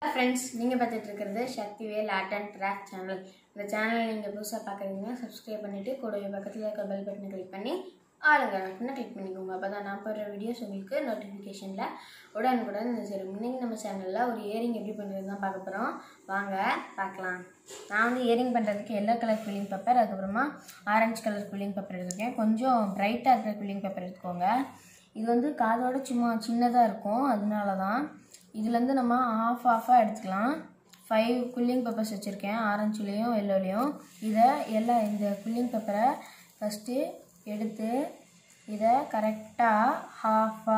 friends நீங்கள் பார்த்துட்டு இருக்கிறது Sakthivel art and craft channel இந்த சேனலை நீங்கள் புதுசாக பார்க்குறீங்கன்னா சப்ஸ்கிரைப் பண்ணிவிட்டு கூடவே பக்கத்தில் இருக்க பெல் பட்டனை கிளிக் பண்ணி ஆளுங்க பட்டனை கிளிக் பண்ணிக்கோங்க அப்போ தான் நான் போடுற வீடியோஸ் உங்களுக்கு நோட்டிஃபிகேஷனில் உடனுக்குடன் இந்த சேரும் இன்னைக்கு நம்ம சேனலில் ஒரு இயரிங் எப்படி பண்ணுறது தான் பார்க்க போகிறோம் வாங்க பார்க்கலாம் நான் வந்து இயரிங் பண்ணுறதுக்கு எல்லோ கலர் ஃபில்லிங் பேப்பர் அதுக்கப்புறமா ஆரஞ்சு கலர் ஃபில்லிங் பேப்பர் எடுத்துருக்கேன் கொஞ்சம் பிரைட்டாக இருக்கிற ஃபில்லிங் பேப்பர் எடுத்துக்கோங்க இது வந்து காதோட சும்மா சின்னதாக இருக்கும் அதனால தான் இதுலேருந்து நம்ம ஆஃப் ஆஃபாக எடுத்துக்கலாம் ஃபைவ் குல்லிங் பேப்பர்ஸ் வச்சுருக்கேன் ஆரஞ்சுலேயும் எல்லோலேயும் இதை எல்லா இந்த குல்லிங் பேப்பரை ஃபஸ்ட்டு எடுத்து இதை கரெக்டாக ஹாஃபாக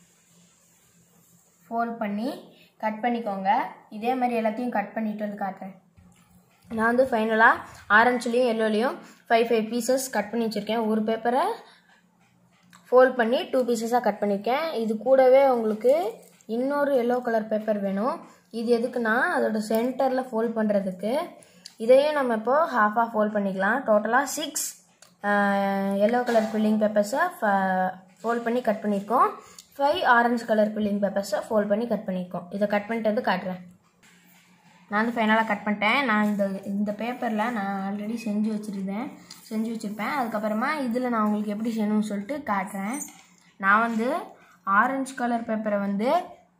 ஃபோல்ட் பண்ணி கட் பண்ணிக்கோங்க இதே மாதிரி எல்லாத்தையும் கட் பண்ணிட்டு வந்து காட்டுறேன் நான் வந்து ஃபைனலாக ஆரஞ்சுலேயும் எல்லோலேயும் ஃபைவ் ஃபைவ் பீசஸ் கட் பண்ணி வச்சுருக்கேன் ஒரு பேப்பரை ஃபோல்ட் பண்ணி டூ பீசஸாக கட் பண்ணியிருக்கேன் இது கூடவே உங்களுக்கு இன்னொரு எல்லோ கலர் பேப்பர் வேணும் இது எதுக்குன்னா அதோட சென்டரில் ஃபோல்ட் பண்ணுறதுக்கு இதையும் நம்ம இப்போது ஹாஃபாக ஃபோல்ட் பண்ணிக்கலாம் டோட்டலாக சிக்ஸ் எல்லோ கலர் ஃபில்லிங் பேப்பர்ஸை ஃபோல்ட் பண்ணி கட் பண்ணியிருக்கோம் ஃபைவ் ஆரஞ்சு கலர் ஃபில்லிங் பேப்பர்ஸை ஃபோல்ட் பண்ணி கட் பண்ணியிருக்கோம் இதை கட் பண்ணிட்டு வந்து காட்டுறேன் நான் வந்து ஃபைனலாக கட் பண்ணிட்டேன் நான் இந்த இந்த பேப்பரில் நான் ஆல்ரெடி செஞ்சு வச்சுருந்தேன் செஞ்சு வச்சுருப்பேன் அதுக்கப்புறமா இதில் நான் உங்களுக்கு எப்படி செய்யணும்னு சொல்லிட்டு காட்டுறேன் நான் வந்து ஆரஞ்சு கலர் பேப்பரை வந்து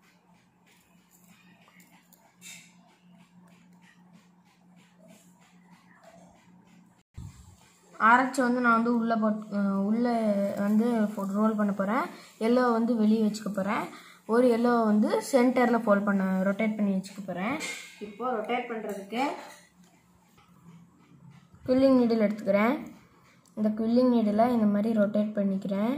ஆரஞ்சு வந்து நான் வந்து உள்ளே போட் உள்ளே வந்து ரோல் பண்ண போகிறேன் எல்லோ வந்து வெளியே வச்சுக்க போகிறேன் ஒரு எல்லோ வந்து சென்டரில் ஃபோல்ட் பண்ண ரொட்டேட் பண்ணி வச்சுக்க போகிறேன் இப்போது ரொட்டேட் பண்ணுறதுக்கு குவில்லிங் நீடில் எடுத்துக்கிறேன் இந்த குவில்லிங் நீடில் இந்த மாதிரி ரொட்டேட் பண்ணிக்கிறேன்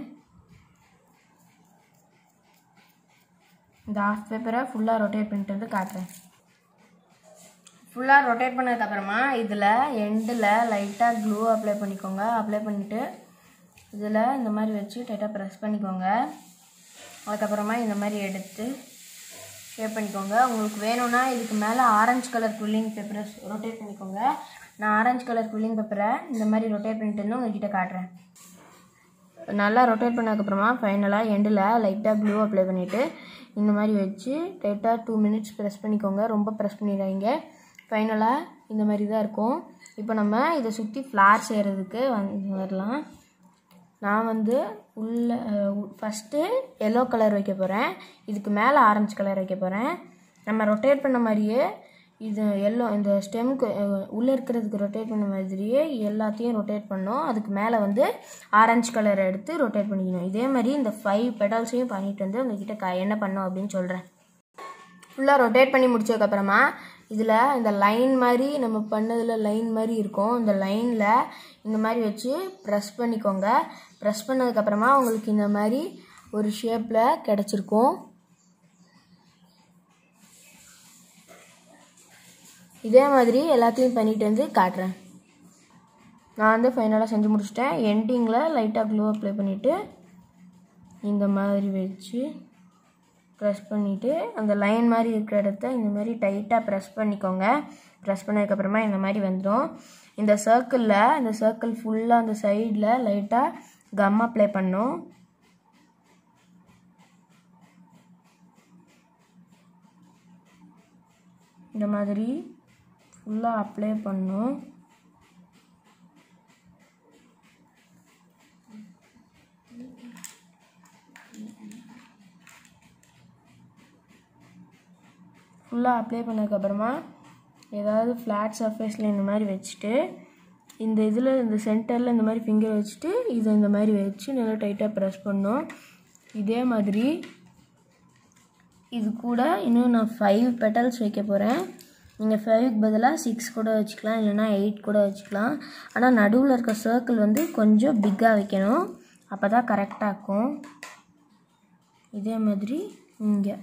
இந்த ஆஃப் பேப்பரை ஃபுல்லாக ரொட்டேட் பண்ணிட்டு வந்து காட்டுறேன் ஃபுல்லாக ரொட்டேட் பண்ணதுக்கப்புறமா இதில் எண்டில் லைட்டாக க்ளூ அப்ளை பண்ணிக்கோங்க அப்ளை பண்ணிவிட்டு இதில் இந்த மாதிரி வச்சு டைட்டாக ப்ரெஸ் பண்ணிக்கோங்க அதுக்கப்புறமா இந்த மாதிரி எடுத்து ஷேப் பண்ணிக்கோங்க உங்களுக்கு வேணும்னா இதுக்கு மேலே ஆரஞ்சு கலர் குல்லிங் பேப்பரை ரொட்டேட் பண்ணிக்கோங்க நான் ஆரஞ்சு கலர் குல்லிங் பேப்பரை இந்த மாதிரி ரொட்டேட் பண்ணிட்டு வந்து உங்ககிட்ட காட்டுறேன் நல்லா ரொட்டேட் பண்ணதுக்கப்புறமா ஃபைனலாக எண்டில் லைட்டாக க்ளூ அப்ளை பண்ணிவிட்டு இந்த மாதிரி வச்சு லைட்டாக டூ மினிட்ஸ் ப்ரெஸ் பண்ணிக்கோங்க ரொம்ப ப்ரெஸ் பண்ணிடாதீங்க ஃபைனலாக இந்த மாதிரி தான் இருக்கும் இப்போ நம்ம இதை சுற்றி ஃப்ளார் செய்கிறதுக்கு வந்து வரலாம் நான் வந்து உள்ள ஃபஸ்ட்டு எல்லோ கலர் வைக்க போகிறேன் இதுக்கு மேலே ஆரஞ்சு கலர் வைக்க போகிறேன் நம்ம ரொட்டேட் பண்ண மாதிரியே இது எல்லோ இந்த ஸ்டெம்க்கு உள்ளே இருக்கிறதுக்கு ரொட்டேட் பண்ண மாதிரியே எல்லாத்தையும் ரொட்டேட் பண்ணோம் அதுக்கு மேலே வந்து ஆரஞ்சு கலரை எடுத்து ரொட்டேட் பண்ணிக்கணும் இதே மாதிரி இந்த ஃபைவ் பெடல்ஸையும் பண்ணிட்டு வந்து உங்ககிட்ட க என்ன பண்ணோம் அப்படின்னு சொல்கிறேன் ஃபுல்லாக ரொட்டேட் பண்ணி முடிச்சதுக்கப்புறமா இதில் இந்த லைன் மாதிரி நம்ம பண்ணதில் லைன் மாதிரி இருக்கும் இந்த லைனில் இந்த மாதிரி வச்சு ப்ரெஸ் பண்ணிக்கோங்க ப்ரெஸ் பண்ணதுக்கப்புறமா உங்களுக்கு இந்த மாதிரி ஒரு ஷேப்பில் கிடச்சிருக்கும் இதே மாதிரி எல்லாத்தையும் பண்ணிட்டு வந்து காட்டுறேன் நான் வந்து ஃபைனலாக செஞ்சு முடிச்சிட்டேன் எண்டிங்கில் லைட்டாக க்ளூ அப்ளை பண்ணிவிட்டு இந்த மாதிரி வச்சு ப்ரெஸ் பண்ணிவிட்டு அந்த லைன் மாதிரி இருக்கிற இடத்த இந்த மாதிரி டைட்டாக ப்ரெஸ் பண்ணிக்கோங்க ப்ரெஸ் பண்ணதுக்கப்புறமா இந்த மாதிரி வந்துடும் இந்த சர்க்கிளில் இந்த சர்க்கிள் ஃபுல்லாக அந்த சைடில் லைட்டாக கம் அப்ளை பண்ணும் இந்த மாதிரி ஃபுல்லாக அப்ளை பண்ணும் ஃபுல்லாக அப்ளை பண்ணதுக்கப்புறமா ஏதாவது ஃப்ளாட் சர்ஃபேஸில் இந்த மாதிரி வச்சுட்டு இந்த இதில் இந்த சென்டரில் இந்த மாதிரி ஃபிங்கர் வச்சுட்டு இதை இந்த மாதிரி வச்சு நல்லா டைட்டாக ப்ரெஸ் பண்ணோம் இதே மாதிரி இது கூட இன்னும் நான் ஃபைவ் பெட்டல்ஸ் வைக்க போகிறேன் நீங்கள் ஃபைவ்க்கு பதிலாக சிக்ஸ் கூட வச்சுக்கலாம் இல்லைனா எயிட் கூட வச்சுக்கலாம் ஆனால் நடுவில் இருக்க சர்க்கிள் வந்து கொஞ்சம் பிக்காக வைக்கணும் அப்போ தான் கரெக்டாக இருக்கும் இதே மாதிரி இங்கே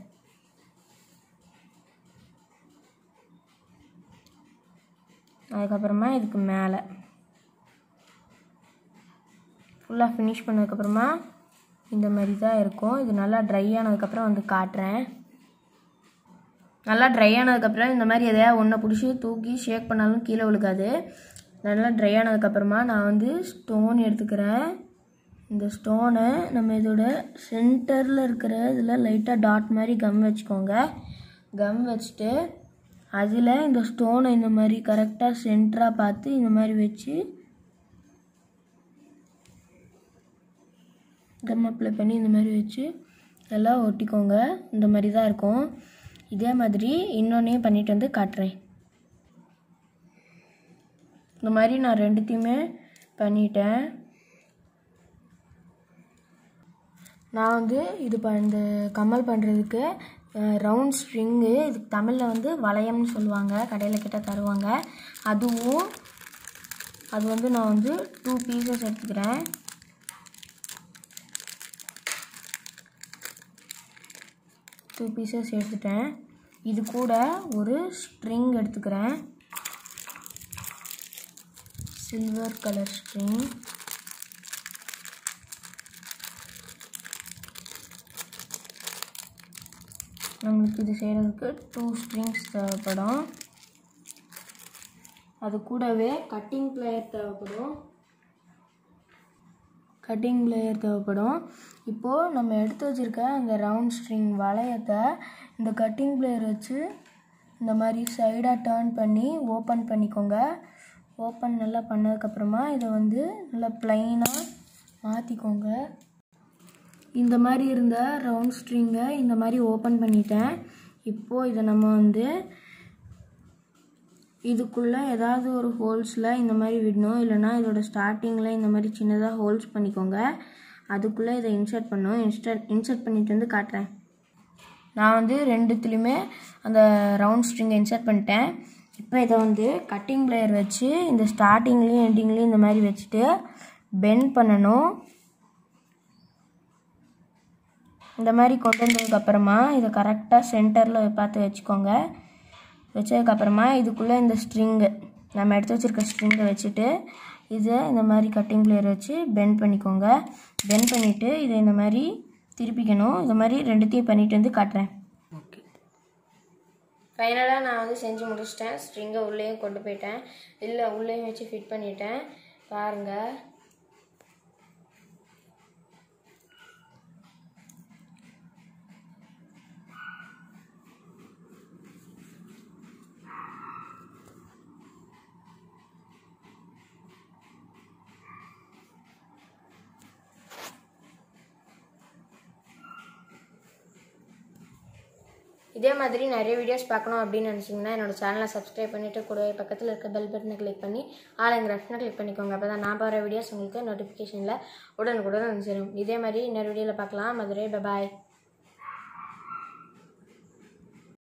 அதுக்கப்புறமா இதுக்கு மேலே ஃபுல்லாக ஃபினிஷ் பண்ணதுக்கப்புறமா இந்த மாதிரி தான் இருக்கும் இது நல்லா ட்ரை ஆனதுக்கப்புறம் வந்து காட்டுறேன் நல்லா ட்ரை ஆனதுக்கப்புறம் இந்த மாதிரி எதையா ஒன்றை பிடிச்சி தூக்கி ஷேக் பண்ணாலும் கீழே விழுகாது நல்லா ட்ரை ஆனதுக்கப்புறமா நான் வந்து ஸ்டோன் எடுத்துக்கிறேன் இந்த ஸ்டோனை நம்ம இதோட சென்டரில் இருக்கிற இதில் லைட்டாக டாட் மாதிரி கம் வச்சுக்கோங்க கம் வச்சுட்டு அதில் இந்த ஸ்டோனை இந்த மாதிரி கரெக்டாக சென்டராக பார்த்து இந்த மாதிரி வச்சு கம் அப்ளை பண்ணி இந்த மாதிரி வச்சு எல்லாம் ஒட்டிக்கோங்க இந்த மாதிரி தான் இருக்கும் இதே மாதிரி இன்னொன்னையும் பண்ணிட்டு வந்து காட்டுறேன் இந்த மாதிரி நான் ரெண்டுத்தையுமே பண்ணிட்டேன் நான் வந்து இது ப இந்த கம்மல் பண்ணுறதுக்கு ரவுண்ட் ஸ்ட்ரிங்கு இதுக்கு தமிழில் வந்து வளையம்னு சொல்லுவாங்க கடையில் கிட்ட தருவாங்க அதுவும் அது வந்து நான் வந்து டூ பீசஸ் எடுத்துக்கிறேன் டூ பீசஸ் எடுத்துட்டேன் இது கூட ஒரு ஸ்ட்ரிங் எடுத்துக்கிறேன் சில்வர் கலர் ஸ்ட்ரிங் நம்மளுக்கு இது செய்கிறதுக்கு டூ ஸ்ட்ரிங்ஸ் தேவைப்படும் அது கூடவே கட்டிங் பிளேயர் தேவைப்படும் கட்டிங் பிளேயர் தேவைப்படும் இப்போது நம்ம எடுத்து வச்சுருக்க அந்த ரவுண்ட் ஸ்ட்ரிங் வளையத்தை இந்த கட்டிங் பிளேயர் வச்சு இந்த மாதிரி சைடாக டேர்ன் பண்ணி ஓப்பன் பண்ணிக்கோங்க ஓப்பன் நல்லா பண்ணதுக்கப்புறமா இதை வந்து நல்லா ப்ளைனாக மாற்றிக்கோங்க இந்த மாதிரி இருந்த ரவுண்ட் ஸ்ட்ரிங்கை இந்த மாதிரி ஓப்பன் பண்ணிட்டேன் இப்போது இதை நம்ம வந்து இதுக்குள்ளே ஏதாவது ஒரு ஹோல்ஸில் இந்த மாதிரி விடணும் இல்லைனா இதோட ஸ்டார்டிங்கில் இந்த மாதிரி சின்னதாக ஹோல்ஸ் பண்ணிக்கோங்க அதுக்குள்ளே இதை இன்சர்ட் பண்ணணும் இன்ஸ்டர்ட் இன்சர்ட் பண்ணிட்டு வந்து காட்டுறேன் நான் வந்து ரெண்டுத்துலேயுமே அந்த ரவுண்ட் ஸ்ட்ரிங்கை இன்சர்ட் பண்ணிட்டேன் இப்போ இதை வந்து கட்டிங் பிளேயர் வச்சு இந்த ஸ்டார்டிங்லேயும் எண்டிங்லேயும் இந்த மாதிரி வச்சுட்டு பெண்ட் பண்ணணும் இந்த மாதிரி கொண்டு வந்ததுக்கப்புறமா இதை கரெக்டாக சென்டரில் பார்த்து வச்சுக்கோங்க வச்சதுக்கப்புறமா இதுக்குள்ளே இந்த ஸ்ட்ரிங்கு நம்ம எடுத்து வச்சுருக்க ஸ்ட்ரிங்கை வச்சுட்டு இதை இந்த மாதிரி கட்டிங் பிளேயர் வச்சு பெண்ட் பண்ணிக்கோங்க பெண்ட் பண்ணிவிட்டு இதை இந்த மாதிரி திருப்பிக்கணும் இந்த மாதிரி ரெண்டுத்தையும் பண்ணிட்டு வந்து காட்டுறேன் ஓகே ஃபைனலாக நான் வந்து செஞ்சு முடிச்சிட்டேன் ஸ்ட்ரிங்கை உள்ளேயும் கொண்டு போயிட்டேன் இல்லை உள்ளேயும் வச்சு ஃபிட் பண்ணிட்டேன் பாருங்கள் இதே மாதிரி நிறைய வீடியோஸ் பார்க்கணும் அப்படின்னு நினச்சிங்கன்னா என்னோட சேனலை சப்ஸ்கிரைப் பண்ணிவிட்டு கூடவே பக்கத்தில் இருக்க பெல் பட்டனை கிளிக் பண்ணி ஆளுங்கிற ஆப்ஷனை கிளிக் பண்ணிக்கோங்க அப்போ தான் நான் போகிற வீடியோஸ் உங்களுக்கு நோட்டிஃபிகேஷனில் உடனுக்குடன் வந்து சேரும் இதே மாதிரி இன்னொரு வீடியோவில் பார்க்கலாம் மதுரை பபாய்